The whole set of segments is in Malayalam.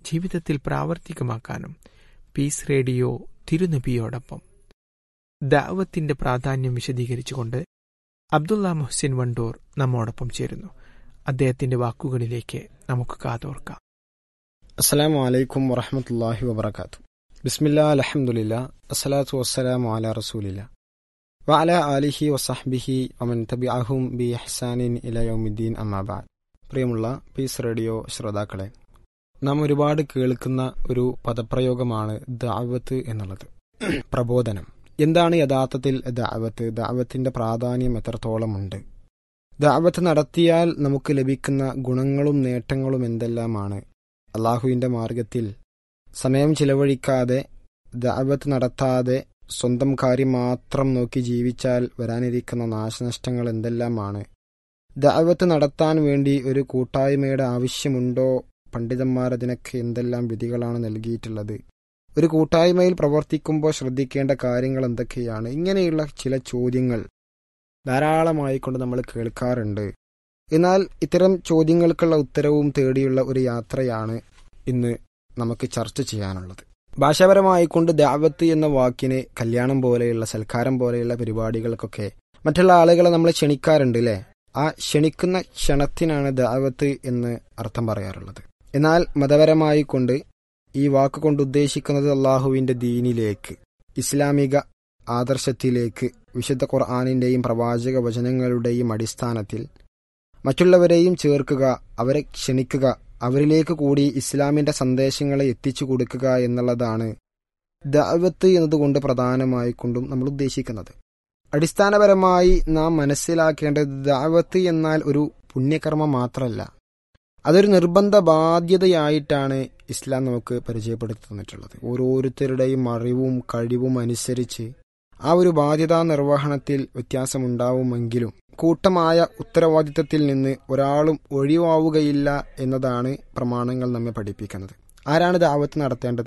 ജീവിതത്തിൽ പ്രാവർത്തികമാക്കാനും പീസ് റേഡിയോ തിരുനബിയോടൊപ്പം ദാവത്തിന്റെ പ്രാധാന്യം വിശദീകരിച്ചുകൊണ്ട് അബ്ദുള്ള മുഹ്സിൻ വണ്ടൂർ നമ്മോടൊപ്പം ചേരുന്നു അദ്ദേഹത്തിന്റെ വാക്കുകളിലേക്ക് നമുക്ക് കാതോർക്കാം അസ്സലാമു അലൈക്കും വറഹമത്തല്ലാഹി വബർക്കാത്തു ബിസ്മില്ലാ അലഹമുല്ല അസ്സലാത്തു വസ്സലാമു അല റസൂലില്ല വഅല ആലിഹി വസഹ്ബിഹി വമൻ തബിഅഹും ബി ഇഹ്സാനിൻ ഇല യൗമിദ്ദീൻ അമ്മാബാദ് പ്രിയമുള്ള പീസ് റേഡിയോ ശ്രോതാക്കളെ നാം ഒരുപാട് കേൾക്കുന്ന ഒരു പദപ്രയോഗമാണ് ദാവത്ത് എന്നുള്ളത് പ്രബോധനം എന്താണ് യഥാർത്ഥത്തിൽ ദാവത്ത് ദാവത്തിന്റെ പ്രാധാന്യം എത്രത്തോളമുണ്ട് ദാവത്ത് നടത്തിയാൽ നമുക്ക് ലഭിക്കുന്ന ഗുണങ്ങളും നേട്ടങ്ങളും എന്തെല്ലാമാണ് അള്ളാഹുവിന്റെ മാർഗത്തിൽ സമയം ചിലവഴിക്കാതെ ദാവത്ത് നടത്താതെ സ്വന്തം കാര്യം മാത്രം നോക്കി ജീവിച്ചാൽ വരാനിരിക്കുന്ന നാശനഷ്ടങ്ങൾ എന്തെല്ലാമാണ് ദാവത്ത് നടത്താൻ വേണ്ടി ഒരു കൂട്ടായ്മയുടെ ആവശ്യമുണ്ടോ പണ്ഡിതന്മാർ അതിനൊക്കെ എന്തെല്ലാം വിധികളാണ് നൽകിയിട്ടുള്ളത് ഒരു കൂട്ടായ്മയിൽ പ്രവർത്തിക്കുമ്പോൾ ശ്രദ്ധിക്കേണ്ട കാര്യങ്ങൾ എന്തൊക്കെയാണ് ഇങ്ങനെയുള്ള ചില ചോദ്യങ്ങൾ ധാരാളമായി കൊണ്ട് നമ്മൾ കേൾക്കാറുണ്ട് എന്നാൽ ഇത്തരം ചോദ്യങ്ങൾക്കുള്ള ഉത്തരവും തേടിയുള്ള ഒരു യാത്രയാണ് ഇന്ന് നമുക്ക് ചർച്ച ചെയ്യാനുള്ളത് ഭാഷാപരമായി കൊണ്ട് ദാവത്ത് എന്ന വാക്കിന് കല്യാണം പോലെയുള്ള സൽക്കാരം പോലെയുള്ള പരിപാടികൾക്കൊക്കെ മറ്റുള്ള ആളുകളെ നമ്മൾ ക്ഷണിക്കാറുണ്ട് അല്ലേ ആ ക്ഷണിക്കുന്ന ക്ഷണത്തിനാണ് ദാവത്ത് എന്ന് അർത്ഥം പറയാറുള്ളത് എന്നാൽ മതപരമായി കൊണ്ട് ഈ വാക്കുകൊണ്ട് ഉദ്ദേശിക്കുന്നത് അള്ളാഹുവിന്റെ ദീനിലേക്ക് ഇസ്ലാമിക ആദർശത്തിലേക്ക് വിശുദ്ധ ഖുർആാനിന്റെയും പ്രവാചക വചനങ്ങളുടെയും അടിസ്ഥാനത്തിൽ മറ്റുള്ളവരെയും ചേർക്കുക അവരെ ക്ഷണിക്കുക അവരിലേക്ക് കൂടി ഇസ്ലാമിന്റെ സന്ദേശങ്ങളെ എത്തിച്ചു കൊടുക്കുക എന്നുള്ളതാണ് ദാവത്ത് എന്നതുകൊണ്ട് പ്രധാനമായി കൊണ്ടും നമ്മൾ ഉദ്ദേശിക്കുന്നത് അടിസ്ഥാനപരമായി നാം മനസ്സിലാക്കേണ്ടത് ദാവത്ത് എന്നാൽ ഒരു പുണ്യകർമ്മം മാത്രമല്ല അതൊരു നിർബന്ധ ബാധ്യതയായിട്ടാണ് ഇസ്ലാം നമുക്ക് പരിചയപ്പെടുത്തി തന്നിട്ടുള്ളത് ഓരോരുത്തരുടെയും അറിവും കഴിവും അനുസരിച്ച് ആ ഒരു ബാധ്യതാ നിർവഹണത്തിൽ വ്യത്യാസമുണ്ടാവുമെങ്കിലും കൂട്ടമായ ഉത്തരവാദിത്തത്തിൽ നിന്ന് ഒരാളും ഒഴിവാവുകയില്ല എന്നതാണ് പ്രമാണങ്ങൾ നമ്മെ പഠിപ്പിക്കുന്നത് ആരാണ് ദാവത്ത് നടത്തേണ്ടത്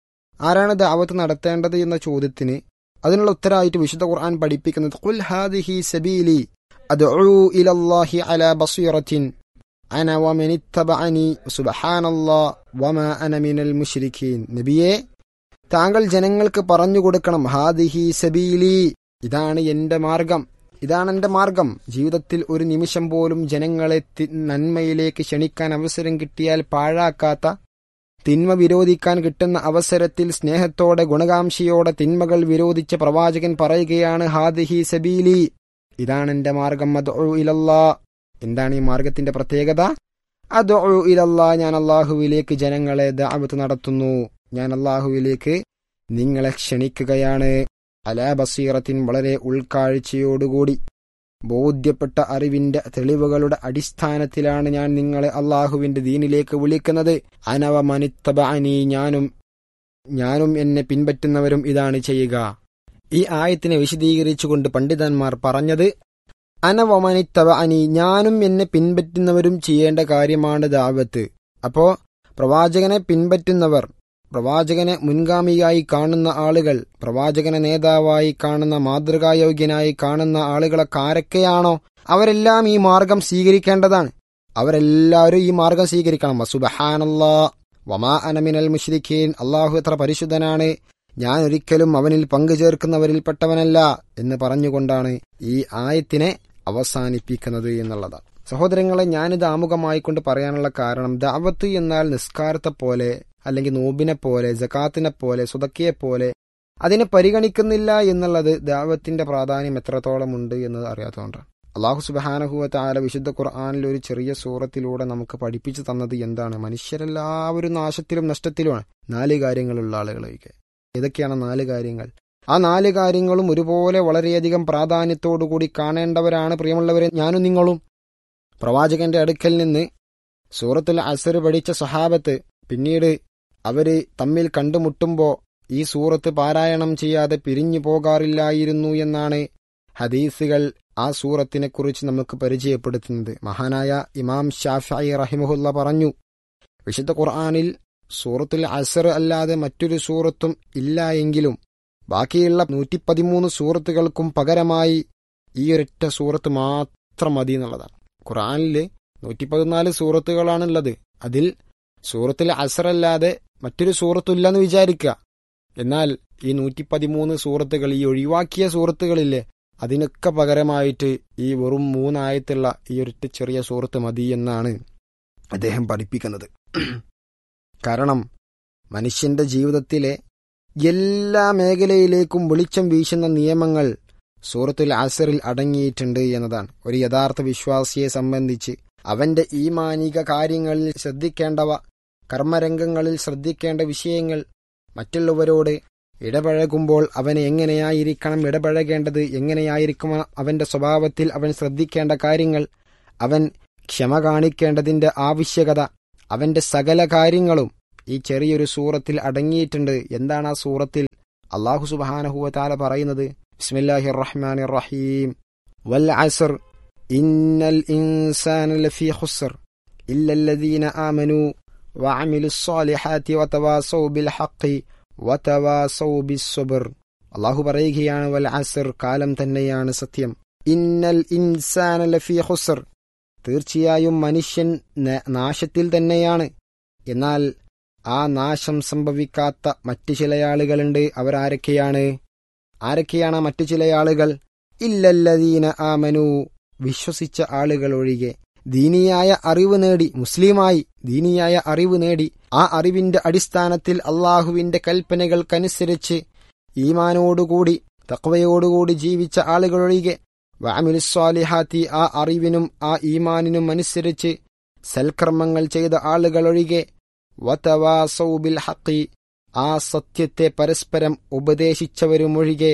ആരാണ് ദാവത്ത് നടത്തേണ്ടത് എന്ന ചോദ്യത്തിന് അതിനുള്ള ഉത്തരമായിട്ട് വിശുദ്ധ ഖുർആൻ പഠിപ്പിക്കുന്നത് ഖുൽ ഹാദിഹി സബീലി അദ്ഉ ഇലല്ലാഹി അലാ ബസീറത്തിൻ അന വമൻ ഇത്തബഅനി സുബ്ഹാനല്ലാഹ് വമാ അന മിനൽ മുശ്രിക്കീൻ നബിയേ താങ്കൾ ജനങ്ങൾക്ക് പറഞ്ഞു കൊടുക്കണം ഹാദിഹി സബീലി ഇതാണ് എന്റെ മാർഗം ഇതാണ് എന്റെ മാർഗം ജീവിതത്തിൽ ഒരു നിമിഷം പോലും ജനങ്ങളെ നന്മയിലേക്ക് ക്ഷണിക്കാൻ അവസരം കിട്ടിയാൽ പാഴാക്കാത്ത തിന്മ വിരോധിക്കാൻ കിട്ടുന്ന അവസരത്തിൽ സ്നേഹത്തോടെ ഗുണകാംക്ഷയോടെ തിന്മകൾ വിരോധിച്ച പ്രവാചകൻ പറയുകയാണ് ഹാദിഹി സബീലി ഇതാണ് എന്റെ മാർഗം അദ്ഉ ഇലല്ലാ എന്താണ് ഈ മാർഗത്തിന്റെ പ്രത്യേകത അദ്ഉ ഇലല്ലാ ഞാൻ അള്ളാഹുവിലേക്ക് ജനങ്ങളെ ദഅവത്ത് നടത്തുന്നു ഞാൻ അള്ളാഹുവിലേക്ക് നിങ്ങളെ ക്ഷണിക്കുകയാണ് അലാ ബസീറത്തിൻ വളരെ ഉൾക്കാഴ്ചയോടുകൂടി ബോധ്യപ്പെട്ട അറിവിന്റെ തെളിവുകളുടെ അടിസ്ഥാനത്തിലാണ് ഞാൻ നിങ്ങളെ അള്ളാഹുവിന്റെ ദീനിലേക്ക് വിളിക്കുന്നത് അനവ മനിത്തബഅനി ഞാനും ഞാനും എന്നെ പിൻപറ്റുന്നവരും ഇതാണ് ചെയ്യുക ഈ ആയത്തിനെ വിശദീകരിച്ചുകൊണ്ട് പണ്ഡിതന്മാർ പറഞ്ഞത് അനവമനിത്തബഅനി ഞാനും എന്നെ പിൻപറ്റുന്നവരും ചെയ്യേണ്ട കാര്യമാണ് ദാവത്ത് അപ്പോ പ്രവാചകനെ പിൻപറ്റുന്നവർ പ്രവാചകനെ മുൻഗാമിയായി കാണുന്ന ആളുകൾ പ്രവാചകനെ നേതാവായി കാണുന്ന മാതൃകായോഗ്യനായി കാണുന്ന ആളുകളൊക്കെ ആരൊക്കെയാണോ അവരെല്ലാം ഈ മാർഗം സ്വീകരിക്കേണ്ടതാണ് അവരെല്ലാവരും ഈ മാർഗം സ്വീകരിക്കണം വസുബഹാനല്ലാ വമാ അനമിനൽ മുഷ്രിഖീൻ അള്ളാഹു എത്ര പരിശുദ്ധനാണ് ഞാൻ ഒരിക്കലും അവനിൽ പങ്കുചേർക്കുന്നവരിൽപ്പെട്ടവനല്ല എന്ന് പറഞ്ഞുകൊണ്ടാണ് ഈ ആയത്തിനെ അവസാനിപ്പിക്കുന്നത് എന്നുള്ളതാണ് സഹോദരങ്ങളെ ഞാനിത് ആമുഖമായി കൊണ്ട് പറയാനുള്ള കാരണം ദാവത്ത് എന്നാൽ നിസ്കാരത്തെ പോലെ അല്ലെങ്കിൽ നോബിനെ പോലെ ജക്കാത്തിനെ പോലെ സുതക്കിയെ പോലെ അതിനെ പരിഗണിക്കുന്നില്ല എന്നുള്ളത് ദാവത്തിന്റെ പ്രാധാന്യം എത്രത്തോളം ഉണ്ട് എന്നത് അറിയാത്തതുകൊണ്ടാണ് അള്ളാഹു സുബാനഹുവ ആല വിശുദ്ധ ഖുർആാനിൽ ഒരു ചെറിയ സൂറത്തിലൂടെ നമുക്ക് പഠിപ്പിച്ചു തന്നത് എന്താണ് മനുഷ്യരെല്ലാവരും നാശത്തിലും നഷ്ടത്തിലുമാണ് നാല് കാര്യങ്ങളുള്ള ആളുകളൊക്കെ ഏതൊക്കെയാണ് നാല് കാര്യങ്ങൾ ആ നാല് കാര്യങ്ങളും ഒരുപോലെ വളരെയധികം പ്രാധാന്യത്തോടുകൂടി കാണേണ്ടവരാണ് പ്രിയമുള്ളവരെ ഞാനും നിങ്ങളും പ്രവാചകന്റെ അടുക്കൽ നിന്ന് സൂറത്തുൽ അസർ പഠിച്ച സഹാബത്ത് പിന്നീട് അവര് തമ്മിൽ കണ്ടുമുട്ടുമ്പോ ഈ സൂറത്ത് പാരായണം ചെയ്യാതെ പിരിഞ്ഞു പോകാറില്ലായിരുന്നു എന്നാണ് ഹദീസുകൾ ആ സൂറത്തിനെ കുറിച്ച് നമുക്ക് പരിചയപ്പെടുത്തുന്നത് മഹാനായ ഇമാം ഷാഫി റഹിമുല്ല പറഞ്ഞു വിശുദ്ധ ഖുർആാനിൽ സൂറത്തുൽ അസർ അല്ലാതെ മറ്റൊരു സൂറത്തും ഇല്ല എങ്കിലും ബാക്കിയുള്ള നൂറ്റി പതിമൂന്ന് സൂറത്തുകൾക്കും പകരമായി ഈ ഒരൊറ്റ സൂറത്ത് മാത്രം മതി എന്നുള്ളതാണ് ഖുർആാനിൽ നൂറ്റി പതിനാല് സൂറത്തുകളാണുള്ളത് അതിൽ സൂറത്തിൽ അസറല്ലാതെ മറ്റൊരു സൂറത്തില്ലെന്ന് വിചാരിക്കുക എന്നാൽ ഈ നൂറ്റി പതിമൂന്ന് സൂറത്തുകൾ ഈ ഒഴിവാക്കിയ സൂറത്തുകളില്ലേ അതിനൊക്കെ പകരമായിട്ട് ഈ വെറും മൂന്നായത്തുള്ള ഈ ഒരൊറ്റ ചെറിയ സൂറത്ത് മതി എന്നാണ് അദ്ദേഹം പഠിപ്പിക്കുന്നത് കാരണം മനുഷ്യന്റെ ജീവിതത്തിലെ എല്ലാ മേഖലയിലേക്കും വെളിച്ചം വീശുന്ന നിയമങ്ങൾ സൂറത്തുൽ അസറിൽ അടങ്ങിയിട്ടുണ്ട് എന്നതാണ് ഒരു യഥാർത്ഥ വിശ്വാസിയെ സംബന്ധിച്ച് അവന്റെ ഈമാനിക കാര്യങ്ങളിൽ ശ്രദ്ധിക്കേണ്ടവ കർമ്മരംഗങ്ങളിൽ ശ്രദ്ധിക്കേണ്ട വിഷയങ്ങൾ മറ്റുള്ളവരോട് ഇടപഴകുമ്പോൾ അവന് എങ്ങനെയായിരിക്കണം ഇടപഴകേണ്ടത് എങ്ങനെയായിരിക്കും അവന്റെ സ്വഭാവത്തിൽ അവൻ ശ്രദ്ധിക്കേണ്ട കാര്യങ്ങൾ അവൻ ക്ഷമ കാണിക്കേണ്ടതിന്റെ ആവശ്യകത അവന്റെ സകല കാര്യങ്ങളും ഈ ചെറിയൊരു സൂറത്തിൽ അടങ്ങിയിട്ടുണ്ട് എന്താണ് ആ സൂറത്തിൽ അള്ളാഹു സുബാനഹുവതാല പറയുന്നത് ബിസ്മില്ലാഹി റഹ്മാൻ റഹീം വൽ അസർ ഇന്നൽ ഇൻസാന ലഫീ ഖുസ്ർ ഇല്ലല്ലദീന ആമനു വഅമിലു സ്സാലിഹാത്തി വതവാസൗ ബിൽ ഹഖി വതവാസൗ ബിസ്സബ്ർ അള്ളാഹു പറയുകയാണ് വൽ അസർ കാലം തന്നെയാണ് സത്യം ഇന്നൽ ഇൻസാന ലഫീ ഖുസ്ർ തീർച്ചയായും മനുഷ്യൻ നാശത്തിൽ തന്നെയാണ് എന്നാൽ ആ നാശം സംഭവിക്കാത്ത മറ്റു ചില ആളുകളുണ്ട് അവരാരൊക്കെയാണ് ആരൊക്കെയാണ് മറ്റു ചില ആളുകൾ ഇല്ലല്ലദീന ആമനു വിശ്വസിച്ച ആളുകൾ ഒഴികെ ദീനിയായ അറിവ് നേടി മുസ്ലിമായി ദീനിയായ അറിവ് നേടി ആ അറിവിന്റെ അടിസ്ഥാനത്തിൽ അള്ളാഹുവിന്റെ കൽപ്പനകൾക്കനുസരിച്ച് ഈമാനോടുകൂടി തക്വയോടുകൂടി ജീവിച്ച ആളുകളൊഴികെ വാമിലുസ്വാലിഹാത്തി ആ അറിവിനും ആ ഈമാനിനും അനുസരിച്ച് സൽക്കർമ്മങ്ങൾ ചെയ്ത ആളുകളൊഴികെ വതവാസൗബിൽ ഹക്കി ആ സത്യത്തെ പരസ്പരം ഉപദേശിച്ചവരുമൊഴികെ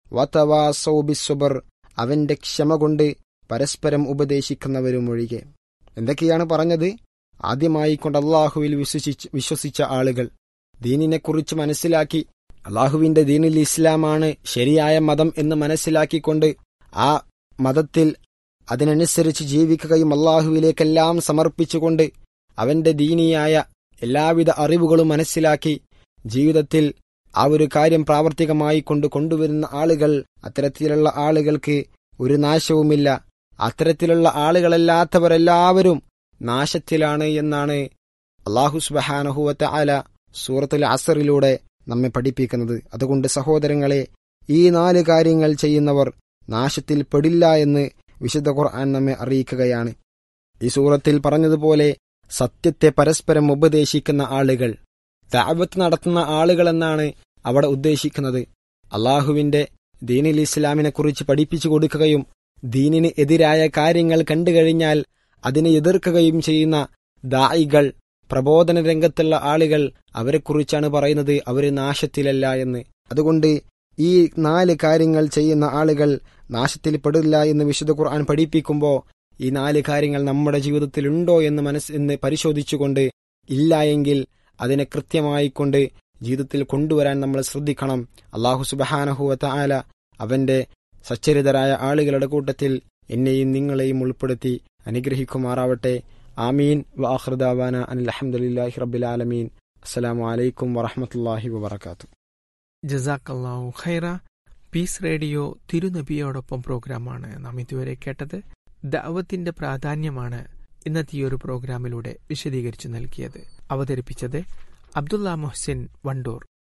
വതവാസൗബിസുബർ അവന്റെ ക്ഷമ കൊണ്ട് പരസ്പരം ഉപദേശിക്കുന്നവരുമൊഴികെ എന്തൊക്കെയാണ് പറഞ്ഞത് ആദ്യമായി കൊണ്ട് അള്ളാഹുവിൽ വിശ്വസിച്ച് വിശ്വസിച്ച ആളുകൾ ദീനിനെക്കുറിച്ച് മനസ്സിലാക്കി അള്ളാഹുവിന്റെ ദീനിൽ ഇസ്ലാമാണ് ശരിയായ മതം എന്ന് മനസ്സിലാക്കിക്കൊണ്ട് ആ മതത്തിൽ അതിനനുസരിച്ച് ജീവിക്കുകയും അള്ളാഹുവിലേക്കെല്ലാം സമർപ്പിച്ചുകൊണ്ട് അവന്റെ ദീനിയായ എല്ലാവിധ അറിവുകളും മനസ്സിലാക്കി ജീവിതത്തിൽ ആ ഒരു കാര്യം പ്രാവർത്തികമായി കൊണ്ട് കൊണ്ടുവരുന്ന ആളുകൾ അത്തരത്തിലുള്ള ആളുകൾക്ക് ഒരു നാശവുമില്ല അത്തരത്തിലുള്ള ആളുകളല്ലാത്തവരെല്ലാവരും നാശത്തിലാണ് എന്നാണ് അള്ളാഹു സുബഹാനഹുവത്തെ ആല സൂറത്തുൽ അസറിലൂടെ നമ്മെ പഠിപ്പിക്കുന്നത് അതുകൊണ്ട് സഹോദരങ്ങളെ ഈ നാല് കാര്യങ്ങൾ ചെയ്യുന്നവർ നാശത്തിൽ പെടില്ല എന്ന് വിശുദ്ധ ഖുർആൻ നമ്മെ അറിയിക്കുകയാണ് ഈ സൂറത്തിൽ പറഞ്ഞതുപോലെ സത്യത്തെ പരസ്പരം ഉപദേശിക്കുന്ന ആളുകൾ ദാവത്ത് നടത്തുന്ന ആളുകളെന്നാണ് അവിടെ ഉദ്ദേശിക്കുന്നത് അള്ളാഹുവിന്റെ ദീനിൽ ഇസ്ലാമിനെ കുറിച്ച് പഠിപ്പിച്ചു കൊടുക്കുകയും ദീനിന് എതിരായ കാര്യങ്ങൾ കണ്ടുകഴിഞ്ഞാൽ അതിനെ എതിർക്കുകയും ചെയ്യുന്ന ദായികൾ പ്രബോധന രംഗത്തുള്ള ആളുകൾ അവരെക്കുറിച്ചാണ് പറയുന്നത് അവര് നാശത്തിലല്ല എന്ന് അതുകൊണ്ട് ഈ നാല് കാര്യങ്ങൾ ചെയ്യുന്ന ആളുകൾ നാശത്തിൽ പെടില്ല എന്ന് വിശുദ്ധ ഖുർആൻ പഠിപ്പിക്കുമ്പോൾ ഈ നാല് കാര്യങ്ങൾ നമ്മുടെ ജീവിതത്തിൽ ഉണ്ടോ എന്ന് മനസ്സ് എന്ന് പരിശോധിച്ചുകൊണ്ട് ഇല്ല എങ്കിൽ അതിനെ കൃത്യമായിക്കൊണ്ട് ജീവിതത്തിൽ കൊണ്ടുവരാൻ നമ്മൾ ശ്രദ്ധിക്കണം അള്ളാഹു സുബഹാനഹുവത്ത ആല അവന്റെ സച്ചരിതരായ ആളുകളുടെ കൂട്ടത്തിൽ എന്നെയും നിങ്ങളെയും ഉൾപ്പെടുത്തി അനുഗ്രഹിക്കുമാറാവട്ടെ ആമീൻ വാഹൃദാവാന അനിൽഹമുല്ലാഹി റബ്ബിൽ ആലമീൻ അസ്സലാമു അലൈക്കും വറഹമത്തല്ലാഹി വബർക്കാത്തു ജസാക്കല്ലാഹു ഖൈറ പീസ് റേഡിയോ തിരുനബിയോടൊപ്പം പ്രോഗ്രാമാണ് നാം ഇതുവരെ കേട്ടത് ദാവത്തിന്റെ പ്രാധാന്യമാണ് ഇന്നത്തെ ഈ ഒരു പ്രോഗ്രാമിലൂടെ വിശദീകരിച്ചു നൽകിയത് അവതരിപ്പിച്ചത് അബ്ദുള്ള മൊഹ്സിൻ വണ്ടൂർ